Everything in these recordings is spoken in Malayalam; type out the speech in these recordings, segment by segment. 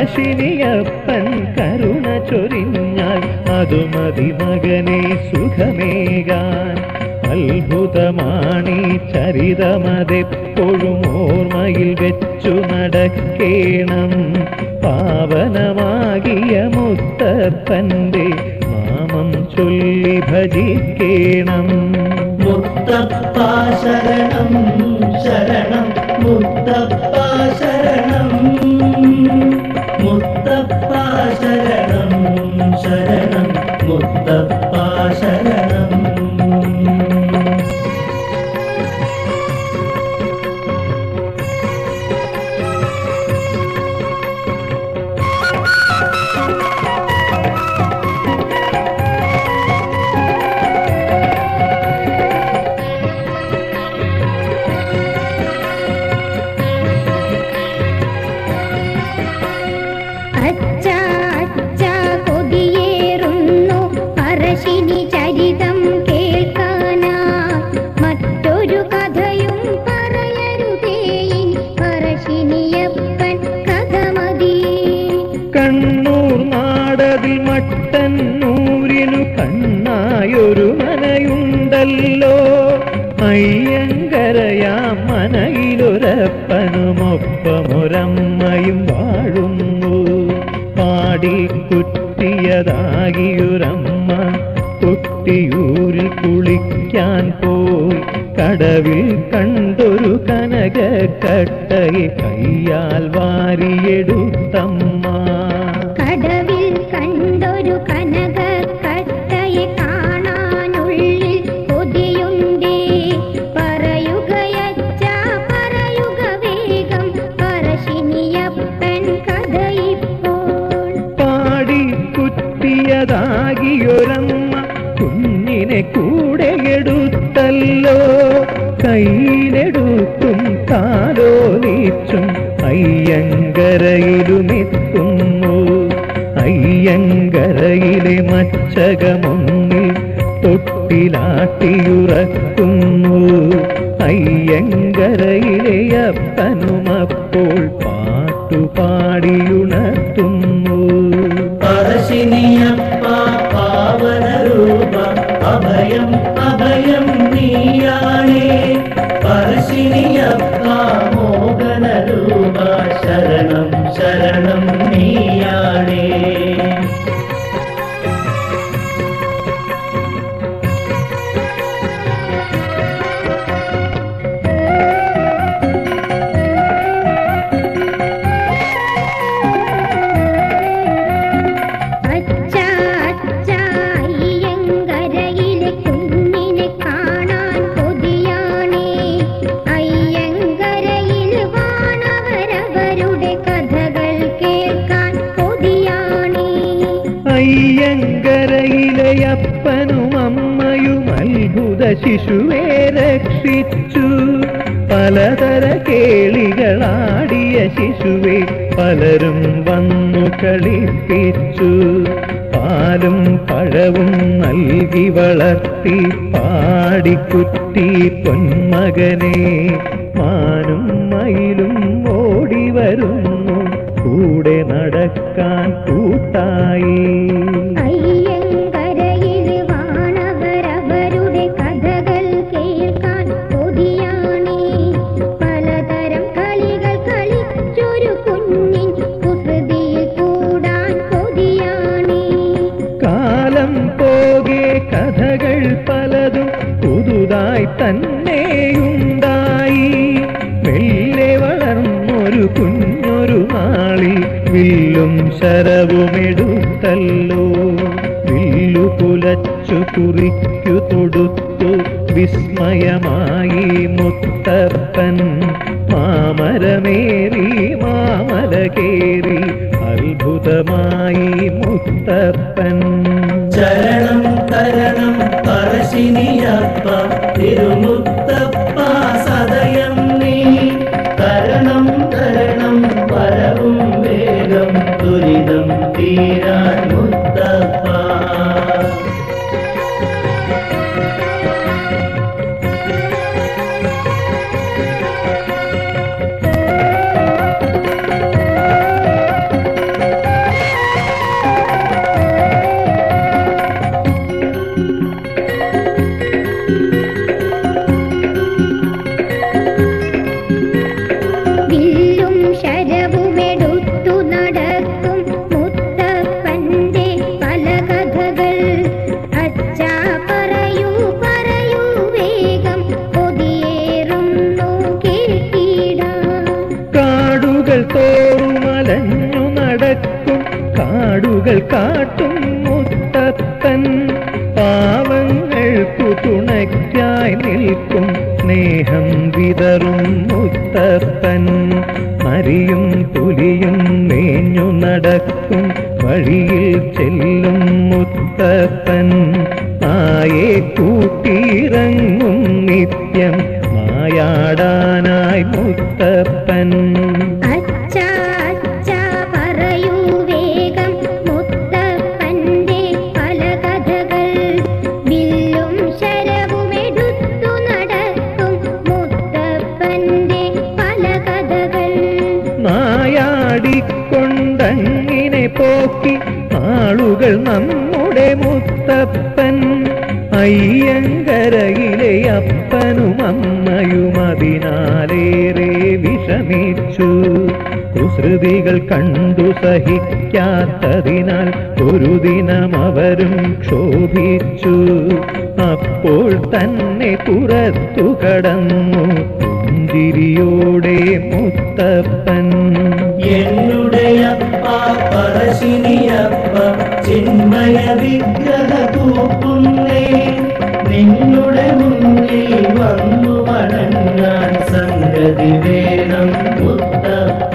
പറശ്ശിനിയപ്പൻ കരുണ ചൊരിഞ്ഞാൽ അതു മതി മകനെ സുഖമേകാൻ അത്ഭുതമാണീ ചരിതമതെപ്പോഴും ഓർമ്മയിൽ വെച്ചു നടക്കേണം പാവനമാകിയ മുത്തപ്പന്റെ നാമം ചൊല്ലി ഭജിക്കേണം മുത്തപ്പ ശരണം ശരണം മുത്തപ്പ ശരണം മുത്തപ്പ ശരണം ശരണം മുത്തപ്പ ശരണം അച്ഛ അച്ഛ കൊതിയേറുന്നു പറശ്ശിനി ചരിതം കേൾക്കാനാ മറ്റൊരു കഥയും പറയരുതേ ഇനി പറശ്ശിനിയപ്പൻ കഥ മതിയേ കണ്ണൂർ നാടതിൽ മട്ടന്നൂരിനു കണ്ണായൊരു മനയുണ്ടല്ലോ അയ്യങ്കരയാം മനയിലൊരപ്പനുമൊപ്പമൊരമ്മയും വാഴുന്നു പാടി കുറ്റിയതാകിയൊരമ്മ കൊട്ടിയൂരിൽ കുളിക്കാൻ പോയി കടവിൽ കണ്ടൊരു കനകക്കട്ടയെ കയ്യാൽ വാരിയെടുത്തമ്മ കടവിൽ കണ്ടൊരു കനക കട്ടയെ കാണാനുള്ളിൽ കൊതിയുണ്ടേ പറയുകയച്ച പറയുക വേഗം പറശ്ശിനിയപ്പൻ കഥ ഇപ്പോൾ പാടി കുത്തിയതാകിയൊരമ്മ കുഞ്ഞിനെ കൂടെ എടുത്തല്ലോ കയ്യിലെടുത്തും താലോലിച്ചും അയ്യങ്കരയിലുമെത്തുന്നു അയ്യങ്കരയിലെ മച്ചകമൊന്നിൽ തൊട്ടിലാട്ടിയുറക്കുന്നു അയ്യങ്കരയിലെ അപ്പനുമപ്പോൾ പാട്ടുപാടിയുണർത്തുന്നു പറശ്ശിനിയപ്പ പാവനരൂപ അഭയം അഭയം നീയാണേ പറശ്ശിനിയപ്പ മോഹനരൂപ ശരണം ശരണം നീയാണേ അച്ഛ അച്ഛ അയ്യങ്കരയിലെ കുഞ്ഞിനെ കാണാൻ കൊതിയാണേ അയ്യങ്കരയിൽ വാണവരവരുടെ കഥകൾ കേൾക്കാൻ കൊതിയാണേ അയ്യങ്കരയിലെ അപ്പനും അമ്മയും അത്ഭുത ശിശുവെ രക്ഷിച്ചു പലതര കേളികളാടിയ ശിശുവെ പലരും വന്നു കളിപ്പിച്ചു പാലും പഴവും നൽകി വളർത്തി പാടിക്കുറ്റി പൊന്മകനെ മാനും മയിലും ഓടി വരുന്നു കൂടെ നടക്കാൻ കൂട്ടായി അയ്യങ്കരയിൽ വാണവരവരുടെ കഥകൾ കേൾക്കാൻ കൊതിയാണേ പലതരം കളികൾ കളിച്ചൊരു കുഞ്ഞിൻ കുസൃതിയിൽ കൂടാൻ കൊതിയാണേ കാലം പോകെ കഥകൾ പലതും പുതുതായി തന്നെയുണ്ടായി മെല്ലെ വളർന്നൊരു കുഞ്ഞൊരു നാളിൽ വില്ലും ശരവുമെടുത്തല്ലോ വില്ലു കുലച്ചു കുറിക്കു തൊടുത്തു വിസ്മയമായി മുത്തപ്പൻ മാമരമേറി മാമല കേറി അത്ഭുതമായി മുത്തപ്പൻ ശരണം തരണം പറശ്ശിനിയപ്പ തിരുമുത്തപ്പ സദയം നീ തരണം തരണം വരവും വേഗം ദുരിതം തീരാൻ മുത്തപ്പ നാടുകൾ കാട്ടും മുത്തപ്പൻ പാവങ്ങൾക്കു തുണയ്ക്കായി നിൽക്കും സ്നേഹം വിതറും മുത്തപ്പൻ മരിയും പുലിയും മേഞ്ഞു നടക്കും വഴിയിൽ ചെല്ലും മുത്തപ്പൻ ആയെ കൂട്ടിയിറങ്ങും നിത്യം മായാടാനായി മുത്തപ്പൻ അച്ഛാ അച്ഛാ പറയൂ വേഗം മുത്തപ്പന്റെ പല കഥകൾ വില്ലും ശരവുമെടുത്തു നടക്കും മുത്തപ്പന്റെ പല കഥകൾ നായാടിക്കൊണ്ടങ്ങിനെ പോക്കി ആളുകൾ നമ്മുടെ മുത്തപ്പൻ അയ്യങ്കരയിലെ അപ്പനും അമ്മയും അതിനാലേറെ വിഷമിച്ചു കുസൃതികൾ കണ്ടു സഹിക്കാത്തതിനാൽ ഒരു ദിനം അവരും ക്ഷോഭിച്ചു അപ്പോൾ തന്നെ പുറത്തു കടന്നു പുഞ്ചിരിയോടെ മുത്തപ്പൻ എന്നുടയപ്പ പറശ്ശിനിയപ്പ ചിന്മയ വിഗ്രഹ തൂക്കുന്നേ നിന്നുടെ മുന്നിൽ വന്നു വണങ്ങാൻ സംഗതി വേണം മുത്തപ്പ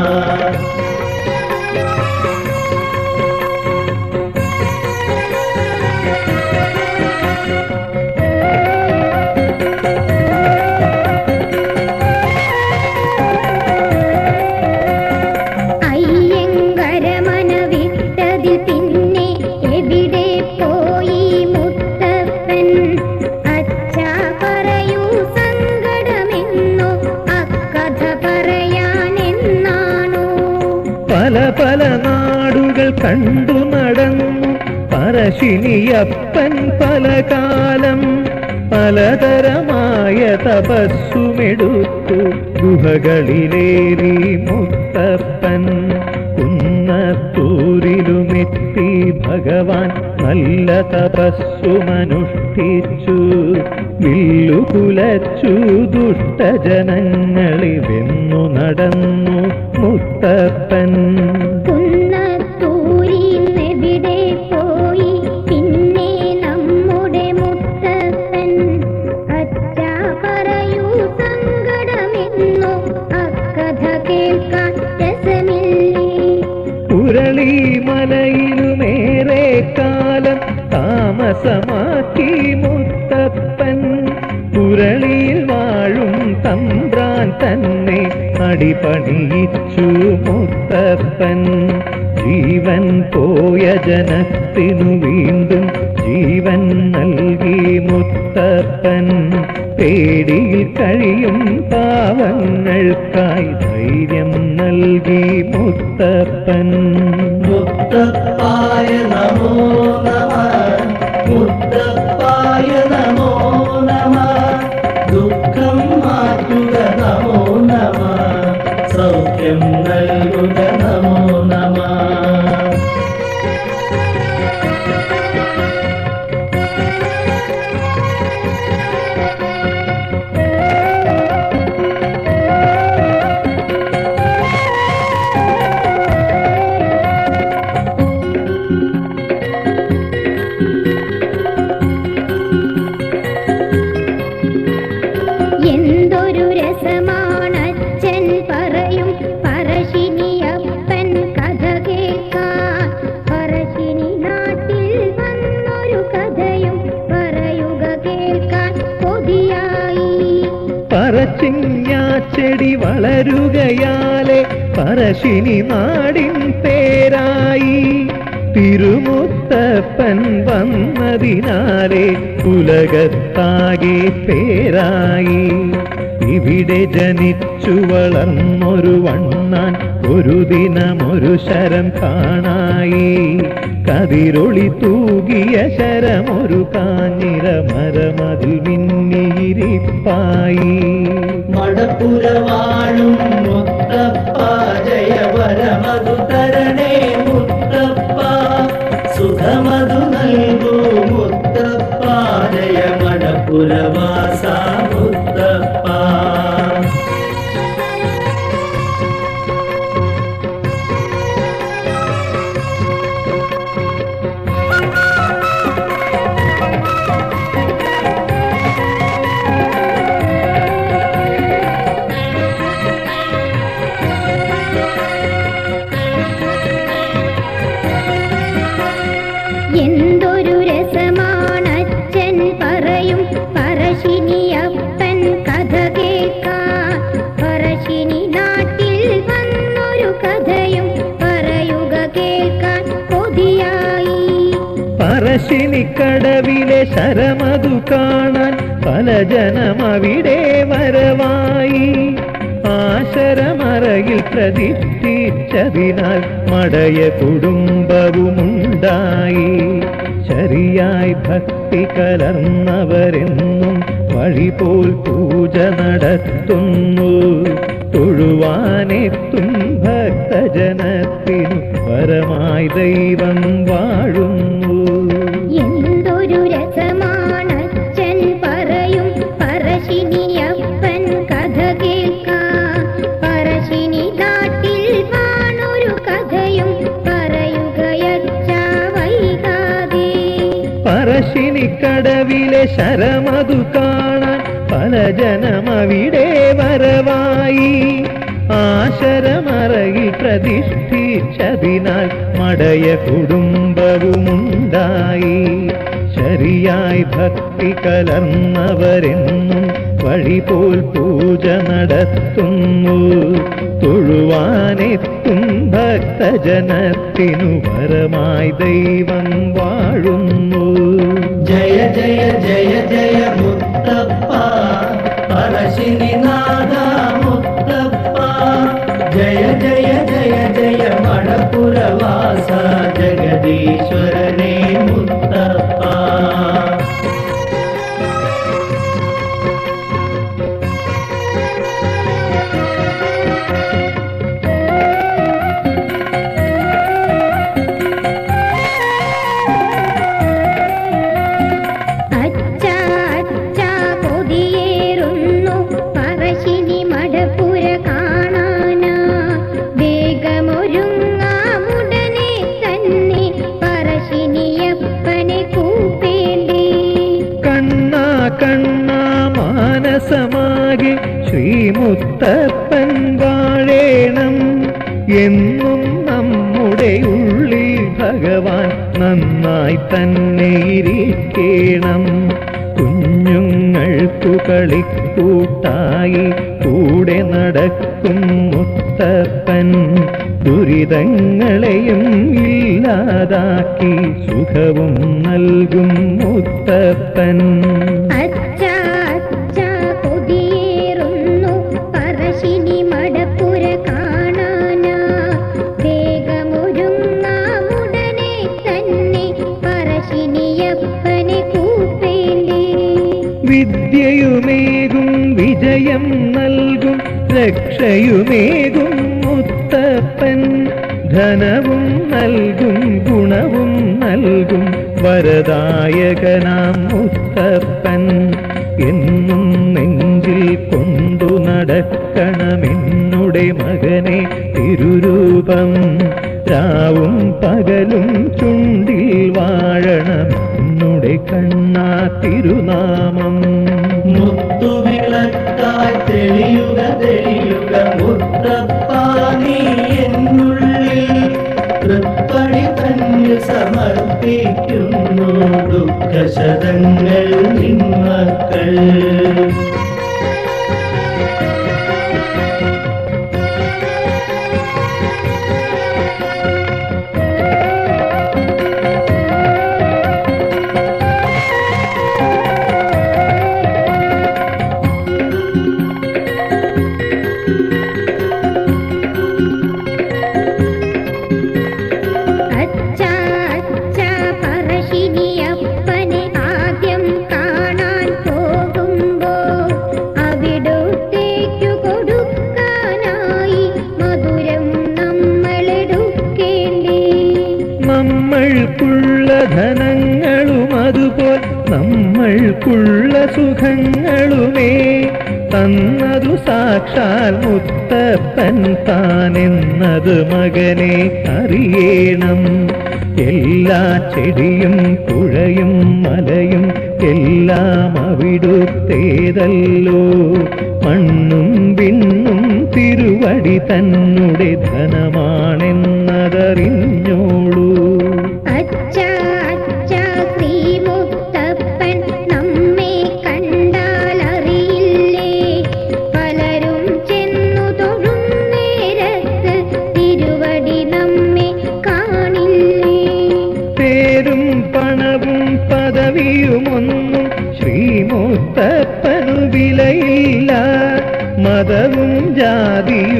അയ്യങ്കരമന വിട്ടതിൽ പിന്നെ എവിടെ പോയി മുത്തപ്പൻ അച്ഛാ പറയൂ സങ്കടമെന്നോ അക്കഥ പറയാനെന്നാണോ പല പല നാടുകൾ കണ്ടു നടന്നു പറശ്ശിനിയപ്പൻ പല കാലം പലതരമായ തപസ്സുമെടുത്തു ഗുഹകളിലേറി മുത്തപ്പൻ കുന്നത്തൂരിലുമെത്തി ഭഗവാൻ നല്ല തപസ്സുമനുഷ്ഠിച്ചു വില്ലു കുലച്ചു ദുഷ്ടജനങ്ങളെ വെന്നു നടന്നു മുത്തപ്പൻ കുന്നത്തൂരിന്നെവിടെ പോയി പിന്നെ നമ്മുടെ മുത്തപ്പൻ അച്ഛാ പറയൂ സങ്കടമെന്നോ അക്കഥ കേൾക്കാൻ രസമില്ലേ ഉരളി മലയിലുമേറെ കാലം താമസമാക്കി മുത്തപ്പൻ ഉരളിയിൽ വാഴും തമ്പ്രാൻ തന്നെ അടിപണിയിച്ചു മുത്തപ്പൻ ജീവൻ പോയ ജനത്തിനു വീണ്ടും ജീവൻ നൽകി മുത്തപ്പൻ പേടിയിൽ കഴിയും പാവങ്ങൾക്കായി ധൈര്യം നൽകി മുത്തപ്പൻ മുത്തപ്പായ നമോ നമ മുത്തപ്പായ നമോ നമ ദുഃഖം മാറ്റുക നമോ നമ സൗഖ്യം നൽകുക നമോ നമ എന്തൊരു രസമാണച്ഛൻ പറയും പറശ്ശിനിയപ്പൻ കഥ കേൾക്കാൻ പറശ്ശിനി നാട്ടിൽ വന്നൊരു കഥയും പറയുക കേൾക്കാൻ കൊതിയായി പറച്ചിഞ്ഞാച്ചെടി വളരുകയാലെ പറശ്ശിനി നാടിൻ പേരായി തിരുമുത്തപ്പൻ വന്നതിനാലെ ഉലകത്താകെ പേരായി ഇവിടെ ജനിച്ചു വളർന്നൊരു വണ്ണാൻ ഒരു ദിനമൊരു ശരം കാണായി കതിരൊളി തൂകിയ ശരമൊരു കാഞ്ഞിര മരമതിൽ മിന്നിയിരിപ്പായി മടപ്പുരവാഴും മുത്തപ്പ ജയവരമതു തരണേ മുത്തപ്പ സുഖമതു നൽകൂ മുത്തപ്പ ജയ മടപ്പുരവാസ മുത്തപ്പ പറശ്ശിനിക്കടവിലെ ശരമതു കാണാൻ പല ജനമവിടെ വരവായി ആശരമറയിൽ പ്രതിഷ്ഠിച്ചതിനാൽ മടയ കുടുംബവുമുണ്ടായി ശരിയായി ഭക്തി കലർന്നവരെന്നും വഴി പോൽ പൂജ നടത്തുന്നു തൊഴുവാനെത്തും ഭക്തജനത്തിനു പരമായി ദൈവം വാഴുന്നു എന്തൊരു രസമാണച്ഛൻ പറയും പറശ്ശിനിയപ്പൻ കഥ കേൾക്കാം പറശ്ശിനി നാട്ടിൽ വാണൊരു കഥയും പറയുകയച്ച വൈകാതെ പറശ്ശിനിക്കടവിലെ ശരമതു കാണാൻ പല ജനമവിടെ വരവായി ആശരമറയിൽ പ്രതിഷ്ഠിച്ചതിനാൽ മടയ കുടുംബവുമുണ്ടായി ശരിയായി ഭക്തി കലർന്നവരെന്നും വഴി പോൽ പൂജ നടത്തുന്നു തൊഴുവാനെത്തും ഭക്തജനത്തിനു വരമായി ദൈവം വാഴുന്നു ജയ ജയ ജയ ജയ മുത്തപ്പ പറശ്ശിനിനാഥ മുത്തപ്പ ജയ ജയ ജയ ജയ മണപുരവാസ ജഗദീശ്വരനെ മുത്തപ്പ അച്ഛ അച്ഛ കൊതിയേറുന്നു പറശ്ശിനി മടപ്പുര കാണാനാ വേഗമൊരുങ്ങാമുടനെ തന്നെ പറശ്ശിനിയപ്പനെ കൂപ്പേണ്ടേ കണ്ണാ കണ്ണാ മാനസമാകെ ശ്രീമുത്തപ്പൻ വാഴേണം എന്നും നമ്മുടെ ഉള്ളിൽ ഭഗവാൻ നന്നായി തന്നെ ഇരിക്കേണം കുഞ്ഞുങ്ങൾക്കു കളിക്കൂട്ടായി കൂടെ നടക്കും മുത്തപ്പൻ ദുരിതങ്ങളെയും ഇല്ലാതാക്കി സുഖവും നൽകും മുത്തപ്പൻ അച്ഛ അച്ഛ കൊതിയേറുന്നു പറശ്ശിനി മടപ്പുര കാണാനാ വേഗമൊരുങ്ങാമുടനെ തന്നെ പറശ്ശിനിയപ്പനെ കൂപ്പേണ്ടേ വിദ്യയുമേകും വിജയം നൽകും രക്ഷയുമേകും മുത്തപ്പൻ ധനവും നൽകും ഗുണവും നൽകും വരദായകനാം മുത്തപ്പൻ എന്നും നെഞ്ചിൽ കൊണ്ടു നടക്കണമെന്നുടെ മകനെ തിരുരൂപം രാവും പകലും ചുണ്ടിൽ വാഴണം എന്നുടെ കണ്ണാ തിരുനാമം മുത്തുവിളക്കായി തെളിയുക തെളിയുക മുത്തപ്പ നീ എന്നുള്ളിൽ തൃപ്പണി തന്നിൽ സമർപ്പിക്കുന്നു ദുഃഖശതങ്ങൾ നിന്മക്കൾ അച്ഛ അച്ഛ പറശ്ശിനിയപ്പനെ ആദ്യം കാണാൻ പോകുമ്പോ അവിടുത്തേക്കു കൊടുക്കാനായി മധുരം നമ്മളെടുക്കേണ്ടേ നമ്മൾക്കുള്ള ധനങ്ങളും അതുപോൽ നമ്മൾക്കുള്ള സുഖങ്ങളുമേ തന്നതു സാക്ഷാൽ മുത്തപ്പൻ താനെന്നത് മകനെ അറിയണം എല്ലാ ചെടിയും പുഴയും മലയും എല്ലാം അവിടുത്തേതല്ലോ മണ്ണും വിണ്ണും തിരുവടി തന്നുടെ ധനമാണെന്നതറിഞ്ഞോളൂ അച്ഛ അച്ഛ ശ്രീമുത്തപ്പൻ നമ്മെ കണ്ടാൽ അറിയില്ലേ പലരും ചെന്നു തൊഴും നേരത്ത് തിരുവടി നമ്മെ കാണില്ലേ പേരും പണവും പദ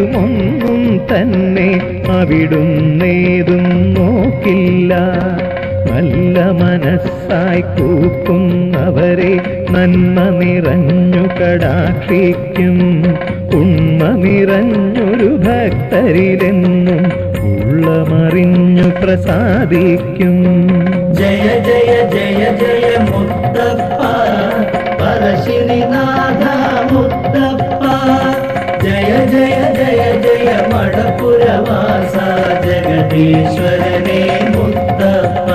ഏതുമൊന്നും തന്നെ അവിടുന്നേതും നോക്കില്ല നല്ല മനസ്സായി കൂക്കുന്നവരെ നന്മ നിറഞ്ഞു കടാക്ഷിക്കും ഉണ്മ നിറഞ്ഞൊരു ഭക്തരിലെന്നും ഉള്ളമറിഞ്ഞു പ്രസാദിക്കും ജയ ജയ ജയ ജയ മുത്തപ്പ പരശിനിനാഥ മുത്തപ്പ ജയ ജയ ജയ ജയ മടപുരവാസ ജഗദീശ്വരനെ മുത്തപ്പ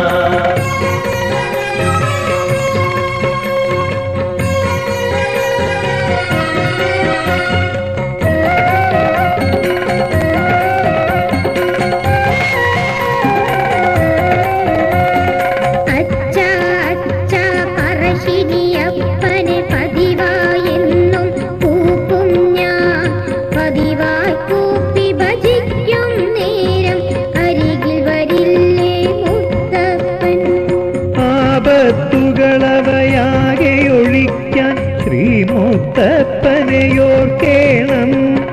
അച്ഛ അച്ഛ പറശ്ശിനിയപ്പനെ പതിവായെന്നും കൂപ്പും ഞാൻ പതിവായി കൂപ്പി ഭജിക്കും നേരം അരികിൽ വരില്ലേ മുത്തപ്പൻ ആപത്തുകളവയാകെ ഒഴിക്കാൻ ശ്രീമുത്തപ്പനെയോർക്കേണം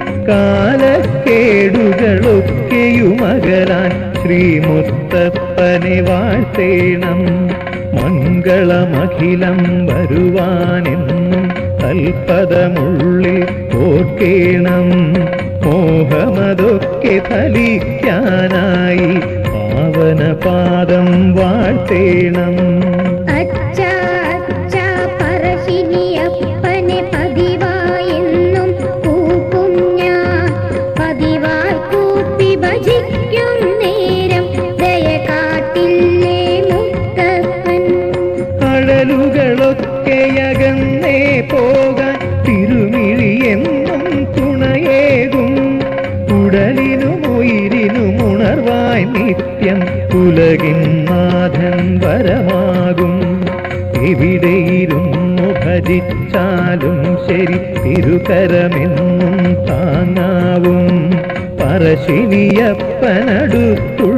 കാലക്കേടുകളൊക്കെയുമകലാൻ ശ്രീമുത്തപ്പനെ വാഴ്ത്തേണം മംഗളമഖിലം വരുവാനെന്നും കൽപ്പതമുള്ളിൽ ഓർക്കേണം മോഹമതൊക്കെ ഫലിക്കാനായി പാവനപാദം വാഴ്ത്തേണം അച്ഛ അച്ഛ പറശ്ശിനിയപ്പനെ പതിവായെന്നും കൂപ്പും ഞാൻ പതിവായി കൂപ്പി ഭജിക്കും നേരം ദയ കാട്ടില്ലേ മുത്തപ്പൻ അഴലുകളൊക്കെ അകന്നേ പോകാൻ തിരുമിഴിയെന്നും തുണയേകും ഉടലിനും ഉയിരിനും ഉണർവായി നിത്യം ഉലകിൻ നാഥൻ വരമാകും എവിടെയിരുന്നു ഭജിച്ചാലും ശരി തിരുകരമെന്നും താങ്ങാവും പറശ്ശിനിയപ്പനടുത്തുള്ള